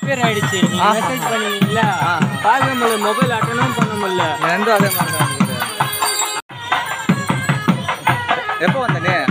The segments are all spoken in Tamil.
ரிப்பேர் ஆயிடுச்சு நீங்க மெசேஜ் பண்ணீங்கல்ல பார்க்க முடியல மொபைல் அட்டனும் பண்ண முடியல ரெண்டும் அதே மாதிரி தான் இருக்குது எப்போ வந்த நீ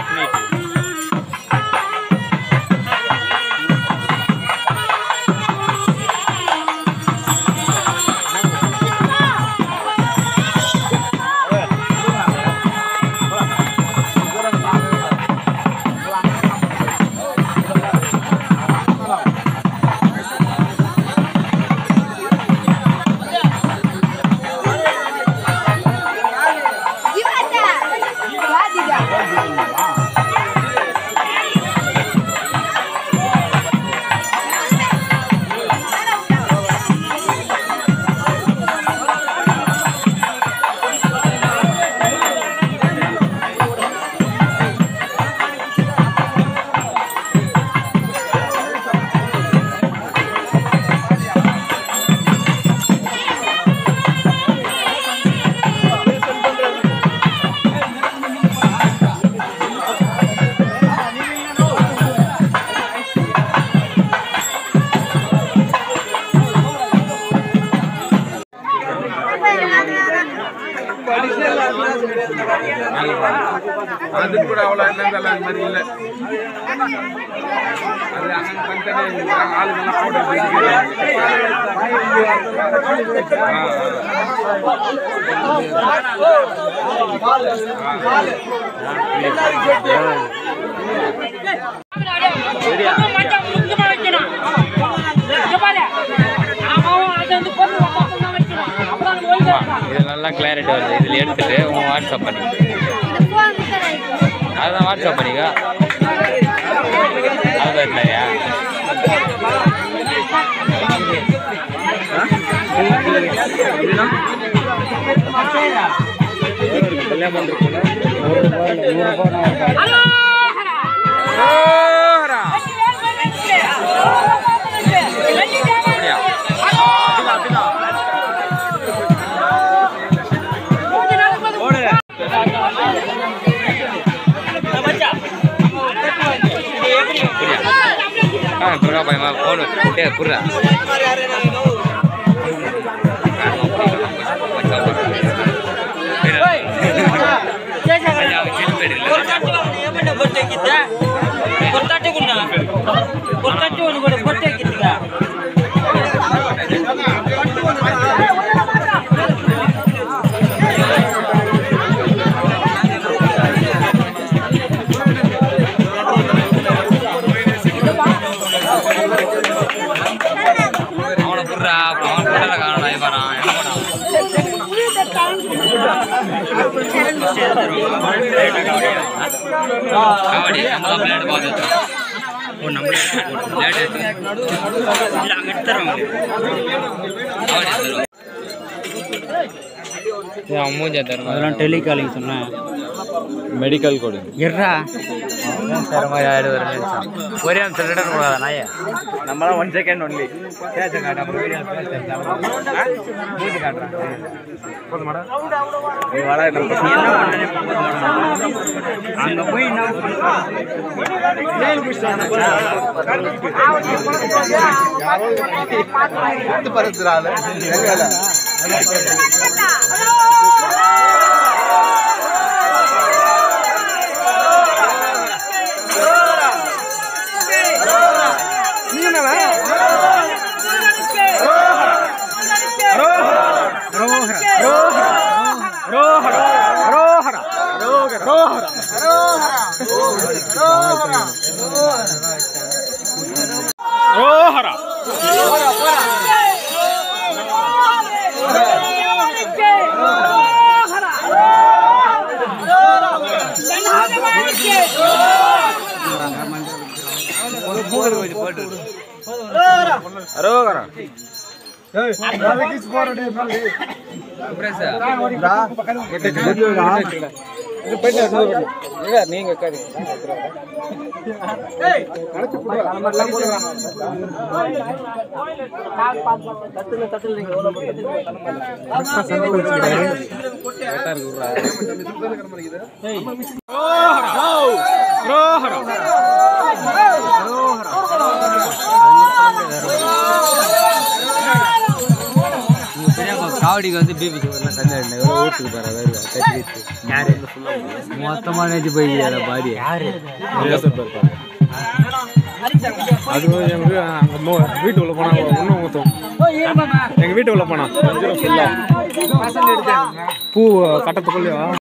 அது கூட அவ்வளோ என்னங்கெல்லாம் அது மாதிரி இல்லை அது அங்கே தனித்தனி ஆளுங்கெல்லாம் போட்டு இது நல்லா கிளாரிட்டி வருது இதில் எடுத்துட்டு உங்க வாட்ஸ்அப் பண்ணி அதுதான் வாட்ஸ்அப் பண்ணிக்கோ அதுதான் இல்லையா ஆ புறா பயமா ஃபோனு டே புறா அவனை புறா அவன் புறா காணடா இவரான் என்ன பண்ணான் கபடி நம்ம தான் விளையாட்டு பார்த்து ஓ நம்ம விளையாட்டு இல்லை அங்கே எடுத்துறோம் கபடி எடுத்துருவோம் அவன் மூஞ்சா தரும் அதெல்லாம் டெலிகாலிங் சொன்னேன் மெடிக்கல் கோடு எர்ரா வேற மாதிரி ஆயிடுது ஒரு நிமிஷம் ஒரே நிமிஷம் ரிட்டர்ன் போகாத நாயே நம்மளாம் ஒன் செகண்ட் ஒன்லி பேச காட்டு அப்புறம் வீடியோ மூஞ்சி காட்டுறேன் போதுமாடா நீ வாடா நம்ம நீ என்ன பண்ணனே அங்க போய் என்ன பரத்துறாள் அரோகரா நீங்க ரோஹரா காவடிக்கு வந்து பிபி சுகர்லாம் கம்மி ஆகிடுங்க எவ்வளோ ஊற்றுக்கு பாரு வருது கட்டி யார் என்ன சொல்ல மொத்தமாக நேற்று போய்க்கிறா பாடி யாரு அது எங்க அங்க வீட்டுக்குள்ள போனா ஒன்றும் ஊற்றும் எங்க வீட்டுக்குள்ள போனா பூ கட்டத்துக்குள்ளேயோ